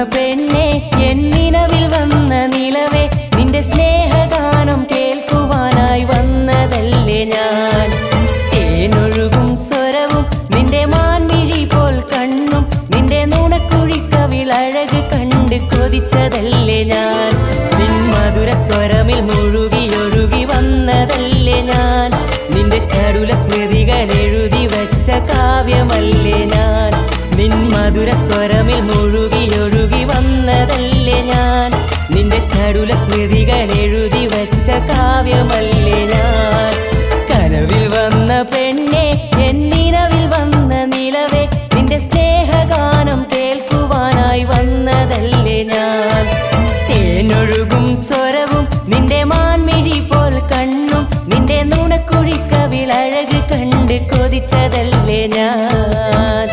പെണ്ണെ എന്നിനവിൽ വന്ന നിലവേ നിന്റെ സ്നേഹഗാനം കേൾക്കുവാനായി വന്നതല്ലേ ഞാൻ തേനൊഴുകും സ്വരവും നിന്റെ മാൻമിഴി പോൽ കണ്ണും നിന്റെ നുണക്കുഴിക്കവിൽ അഴക് കണ്ട് കൊതിച്ചതല്ലേ ഞാൻ നിൻ മധുര സ്വരമിൽ മുഴുകി ഒഴുകി വന്നതല്ലേ ഞാൻ നിന്റെ ചടുല സ്മൃതികൾ എഴുതി വച്ച കാവ്യമല്ലേ ഞാൻ നിൻ മധുര സ്വരമിൽ മുഴുകി ഒഴുകി വന്നതല്ലേ ഞാൻ നിന്റെ ചടുല സ്മൃതികൾ എഴുതി വച്ച കാവ്യമല്ലേ ഞാൻ കനവിൽ വന്ന പെണ്ണെ എന്നിനവിൽ വന്ന നിലവേ നിന്റെ സ്നേഹഗാനം കേൾക്കുവാനായി വന്നതല്ലേ ഞാൻ തേനൊഴുകും സ്വരവും നിന്റെ മാൻമിഴി പോൽ കണ്ണും നിന്റെ നുണക്കുഴിക്കവിൽ അഴക് കണ്ട് കൊതിച്ചതല്ലേ ഞാൻ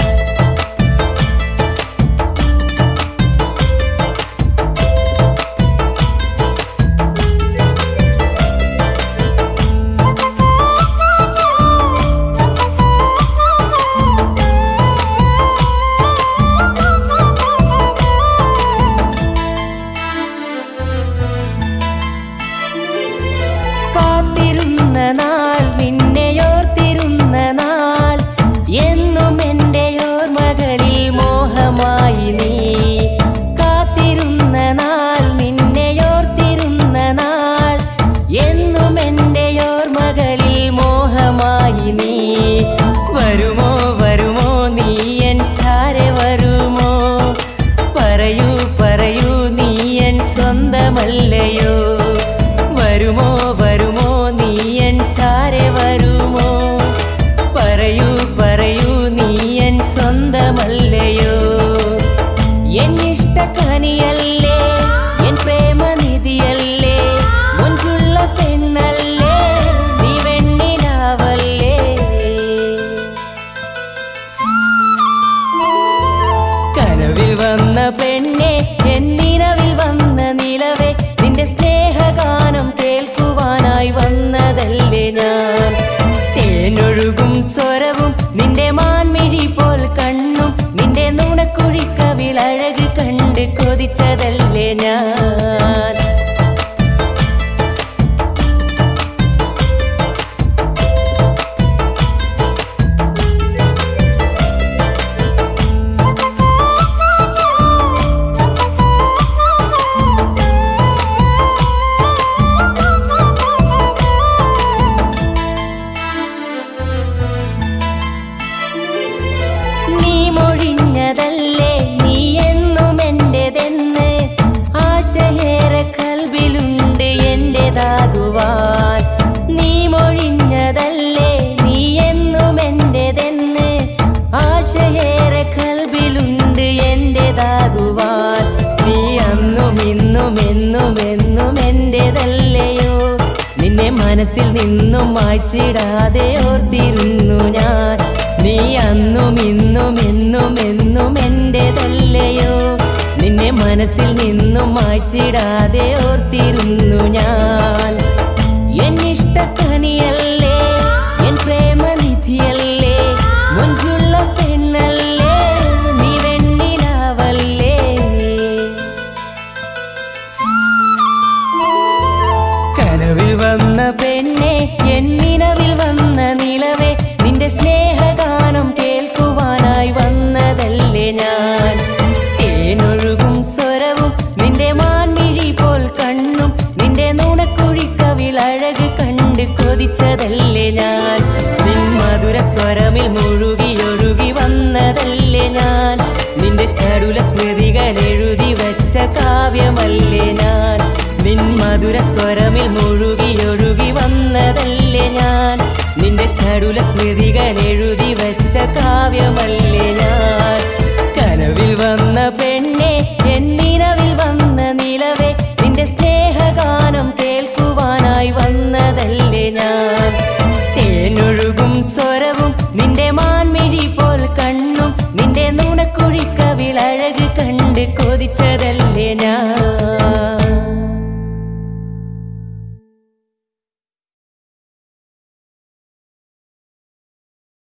കാത്തിരുന്ന നാൾ നിന്നെയോർത്തിരുന്ന നാൾ എന്നും എൻ്റെ ഓർമ്മകളിൽ മോഹമായി നീ കാത്തിരുന്ന നാൾ നിന്നെയോർത്തിരുന്ന നാൾ എന്നും എൻ്റെ ഓർമ്മകളിൽ മോഹമായി നീ വരുമോ വരുമോ നീ എൻ ചാരെ വരുമോ പറയൂ പറയൂ നീ എൻ സ്വന്തമല്ലയോ വരുമോ വരുമോ നീ എൻ ചാരെ വരുമോ പറയൂ പറയൂ നീ എൻ സ്വന്തമല്ലയോ എൻ ഇഷ്ടക്കനിയല്ലേ എൻ പ്രേമനിധിയല്ലേ മുഞ്ചുള്ള പെണ്ണല്ലേ നീ വെണ്ണിലാവല്ലേ കനവിൽ വന്ന പെണ്ണെ എന്നിനവിൽ വന്ന നിലവേ നിന്റെ സ്നേഹഗാനം കേൾക്കുവാനായി വന്നതല്ലേ ഞാൻ തേനൊഴുകും സ്വരവും നിന്റെ മാൻമിഴി പോൽ കണ്ണും നിന്റെ നുണക്കുഴിക്കവിൽ അഴക് കണ്ട് കൊതിച്ചതല്ലേ ഞാൻ നീ മൊഴിഞ്ഞതല്ലേ നീ എന്നും എന്റേതെന്ന് ആശയേറെ കൽവിലുണ്ട് എന്റേതാകുവാൻ നീ മൊഴിഞ്ഞതല്ലേ നീ എന്നും എന്റേതെന്ന് ആശയേറെ കൽവിലുണ്ട് എന്റേതാകുവാൻ നീ അന്നും ഇന്നും എന്നും എന്നും എന്റേതല്ലയോ നിന്നെ മനസ്സിൽ നിന്നും മായ്ച്ചിടാതെ ഓർത്തിരുന്നു ഞാൻ നീ അന്നും ഇന്നും എന്നും എന്നും എന്റേതല്ലയോ നിന്നെ മനസ്സിൽ നിന്നും മായ്ച്ചിടാതെ ഓർത്തിരുന്നു ഞാൻ എന്നിഷ്ടക്കനിയല്ലേ എൻ പ്രേമനിധിയല്ലേ മുഞ്ചുള്ള പെണ്ണല്ലേ നീ വെണ്ണിലാവല്ലേ കനവിൽ വന്ന പെണ്ണെ എന്നിനവിൽ വന്ന നിലവേ നിന്റെ സ്നേഹഗാനം കേൾക്കുവാനായി വന്നതല്ലേ ഞാൻ തേനൊഴുകും സ്വരവും നിന്റെ മാൻമിഴി പോൽ കണ്ണും നിന്റെ നുണക്കുഴിക്കവിൽ അഴക് കണ്ട് കൊതിച്ചതല്ലേ ഞാൻ നിൻ മധുര സ്വരമിൽ മുഴുകി ഒഴുകി വന്നതല്ലേ ഞാൻ നിന്റെ ചടുല സ്മൃതികൾ എഴുതി വച്ച കാവ്യമല്ലേ ഞാൻ നിൻ മധുര സ്വരമിൽ മുഴുകി ഒഴുകി വന്നതല്ലേ ഞാൻ നിന്റെ ചടുല സ്മൃതികൾ എഴുതി വച്ച കാവ്യമല്ലേ ഞാൻ കനവിൽ വന്ന പെണ്ണെ എന്നിനവിൽ വന്ന നിലവേ നിന്റെ സ്നേഹഗാനം കേൾക്കുവാനായി വന്നതല്ലേ ഞാൻ തേനൊഴുകും സ്വരവും നിന്റെ മാൻമിഴി പോൽ കണ്ണും നിന്റെ നുണക്കുഴിക്കവിൽ അഴക് കണ്ട് കൊതിച്ചതല്ലേ